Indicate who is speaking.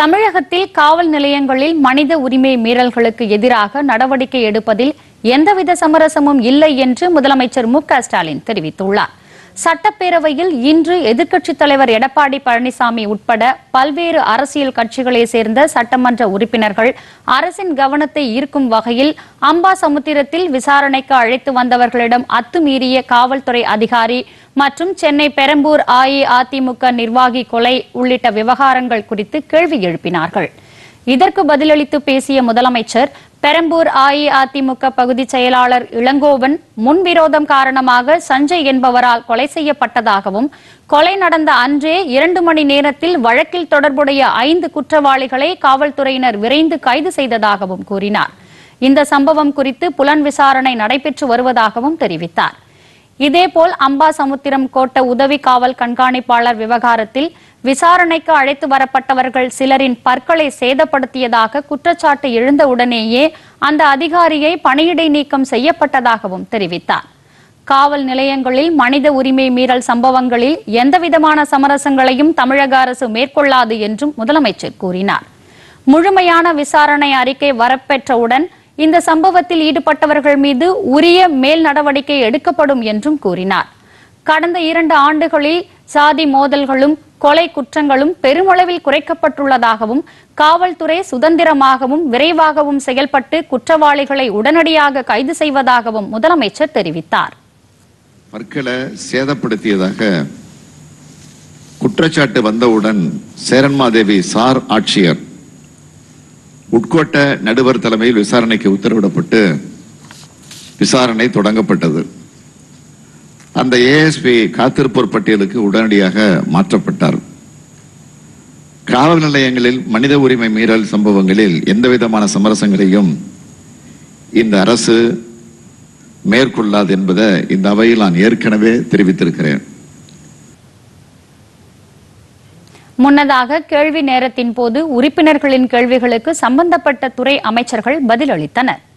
Speaker 1: தமிழகத்தில் காவல் நிலையங்களில் மனித உரிமை மீறல்களுக்கு எதிராக நடவடிக்கை எடுப்பதில் எந்தவித சமரசமும் இல்லை என்று முதலமைச்சர் மு க ஸ்டாலின் தெரிவித்துள்ளார் சட்டப்பேரவையில் இன்று எதிர்க்கட்சித் தலைவர் எடப்பாடி பழனிசாமி உட்பட பல்வேறு அரசியல் கட்சிகளைச் சேர்ந்த சட்டமன்ற உறுப்பினர்கள் அரசின் கவனத்தை ஈர்க்கும் வகையில் அம்பாசமுத்திரத்தில் விசாரணைக்கு அழைத்து வந்தவர்களிடம் அத்துமீறிய காவல்துறை அதிகாரி மற்றும் சென்னை பெரம்பூர் அஇஅதிமுக நிர்வாகி கொலை உள்ளிட்ட விவகாரங்கள் குறித்து கேள்வி எழுப்பினார்கள் இதற்கு பதிலளித்து பேசிய முதலமைச்சர் பெரம்பூர் அஇஅதிமுக பகுதி செயலாளர் இளங்கோவன் முன்விரோதம் காரணமாக சஞ்சய் என்பவரால் கொலை செய்யப்பட்டதாகவும் கொலை நடந்த அன்றே இரண்டு மணி நேரத்தில் வழக்கில் தொடர்புடைய ஐந்து குற்றவாளிகளை காவல்துறையினர் விரைந்து கைது செய்ததாகவும் கூறினார் இந்த சம்பவம் குறித்து புலன் விசாரணை நடைபெற்று வருவதாகவும் தெரிவித்தார் இதேபோல் அம்பாசமுத்திரம் கோட்ட உதவி காவல் கண்காணிப்பாளர் விவகாரத்தில் விசாரணைக்கு அழைத்து வரப்பட்டவர்கள் சிலரின் பற்களை சேதப்படுத்தியதாக குற்றச்சாட்டு எழுந்தவுடனேயே அந்த அதிகாரியை பணியிடை நீக்கம் செய்யப்பட்டதாகவும் தெரிவித்தார் காவல் நிலையங்களில் மனித உரிமை மீறல் சம்பவங்களில் எந்தவிதமான சமரசங்களையும் தமிழக அரசு மேற்கொள்ளாது என்றும் முதலமைச்சர் கூறினார் முழுமையான விசாரணை அறிக்கை வரப்பெற்றவுடன் இந்த சம்பவத்தில் ஈடுபட்டவர்கள் மீது உரிய மேல் நடவடிக்கை எடுக்கப்படும் என்றும் கூறினார் கடந்த இரண்டு ஆண்டுகளில் சாதி மோதல்களும் கொலை குற்றங்களும் பெருமளவில் குறைக்கப்பட்டுள்ளதாகவும் காவல்துறை சுதந்திரமாகவும் விரைவாகவும் செயல்பட்டு குற்றவாளிகளை உடனடியாக கைது செய்வதாகவும் முதலமைச்சர் தெரிவித்தார்
Speaker 2: பற்களை சேதப்படுத்தியதாக குற்றச்சாட்டு வந்தவுடன் சேரன்மாதேவி சார் ஆட்சியர் உட்கோட்ட நடுவர் தலைமையில் விசாரணைக்கு உத்தரவிடப்பட்டு விசாரணை தொடங்கப்பட்டது அந்த ஏஎஸ்பி காத்திருப்போர் பட்டியலுக்கு உடனடியாக மாற்றப்பட்டார் காவல் நிலையங்களில் மனித உரிமை மீறல் சம்பவங்களில் எந்தவிதமான சமரசங்களையும் இந்த அரசு மேற்கொள்ளாது என்பதை இந்த அவையில் நான் ஏற்கனவே தெரிவித்திருக்கிறேன்
Speaker 1: முன்னதாக கேள்வி நேரத்தின் போது உறுப்பினர்களின் கேள்விகளுக்கு சம்பந்தப்பட்ட துறை அமைச்சர்கள் பதிலளித்தனர்